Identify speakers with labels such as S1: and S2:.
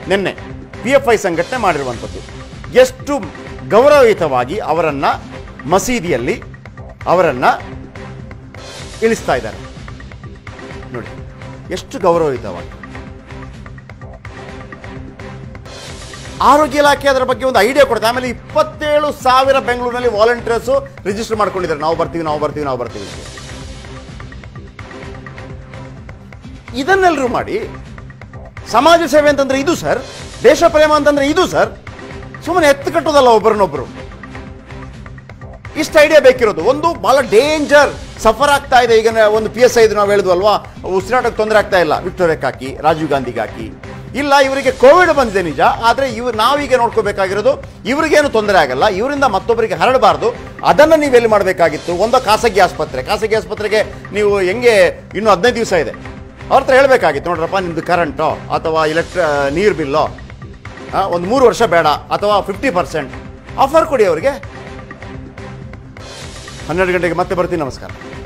S1: ನಿನ್ನೆ P F I ಸಂಘಟನೆ ಮಾಡಿರುವಂಥದ್ದು ಎಷ್ಟು ಗೌರವಯುತವಾಗಿ ಅವರನ್ನು ಮಸೀದಿಯಲ್ಲಿ ಅವರನ್ನು ಇಳಿಸ್ತಾ ಇದ್ದಾರೆ ನೋಡಿ ಎಷ್ಟು ಗೌರವಯುತವಾಗಿ ಆರೋಗ್ಯ ಇಲಾಖೆ ಅದರ ಬಗ್ಗೆ ಒಂದು ಐಡಿಯಾ ಕೊಡುತ್ತೆ ಆಮೇಲೆ ಇಪ್ಪತ್ತೇಳು ಸಾವಿರ ಬೆಂಗಳೂರಿನಲ್ಲಿ ವಾಲಂಟಿಯರ್ಸು ರಿಜಿಸ್ಟರ್ ಮಾಡ್ಕೊಂಡಿದ್ದಾರೆ ನಾವು ಬರ್ತೀವಿ ನಾವು ಬರ್ತೀವಿ ನಾವು ಬರ್ತೀವಿ ಅಂತ. ಇದನ್ನೆಲ್ಲರೂ ಮಾಡಿ ಸಮಾಜ ಸೇವೆ ಅಂತಂದ್ರೆ ಇದು ಸರ್ ದೇಶ ಪ್ರೇಮ ಅಂತಂದ್ರೆ ಇದು ಸರ್ ಸುಮ್ಮನೆ ಎತ್ತು ಕಟ್ಟೋದಲ್ಲ ಒಬ್ಬರನ್ನೊಬ್ಬರು ಇಷ್ಟು ಐಡಿಯಾ ಬೇಕಿರೋದು ಒಂದು ಬಹಳ ಡೇಂಜರ್ ಸಫರ್ ಆಗ್ತಾ ಇದೆ ಈಗ ನಾ- ಒಂದು ಪಿ ಎಸ್ ಐದು ನಾವು ಹೇಳಿದ್ವು ಅಲ್ವಾ ಉಸಿರಾಟಕ್ಕೆ ತೊಂದರೆ ಆಗ್ತಾ ಇಲ್ಲ ವಿಕ್ಟೋರಿಯಾಕ್ಕೆ ಹಾಕಿ ರಾಜೀವ್ ಗಾಂಧಿಗೆ ಹಾಕಿ ಇಲ್ಲ ಇವರಿಗೆ ಕೋವಿಡ್ ಬಂದಿದೆ ನಿಜ ಆದರೆ ಇವ್ ನಾವೀಗ ನೋಡ್ಕೋಬೇಕಾಗಿರೋದು ಇವರಿಗೇನು ತೊಂದರೆ ಆಗಲ್ಲ ಇವರಿಂದ ಮತ್ತೊಬ್ಬರಿಗೆ ಹರಡಬಾರ್ದು ಅದನ್ನು ನೀವು ಎಲ್ಲಿ ಮಾಡಬೇಕಾಗಿತ್ತು ಒಂದು ಖಾಸಗಿ ಆಸ್ಪತ್ರೆ ಖಾಸಗಿ ಆಸ್ಪತ್ರೆಗೆ ನೀವು ಹೆಂಗೆ ಇನ್ನು ಹದಿನೈದು ದಿವಸ ಇದೆ ಅವ್ರ ಹತ್ರ ಹೇಳಬೇಕಾಗಿತ್ತು ನೋಡ್ರಪ್ಪ ನಿಮ್ಮದು ಕರೆಂಟೋ ಅಥವಾ ಇಲೆಕ್ಟ್ರ ನೀರು ಬಿಲ್ಲೋ ಒಂದು ಮೂರು ವರ್ಷ ಬೇಡ ಅಥವಾ ಫಿಫ್ಟಿ ಪರ್ಸೆಂಟ್ ಆಫರ್ ಕೊಡಿ ಅವರಿಗೆ ಹನ್ನೆರಡು ಗಂಟೆಗೆ ಮತ್ತೆ ಬರ್ತೀನಿ ನಮಸ್ಕಾರ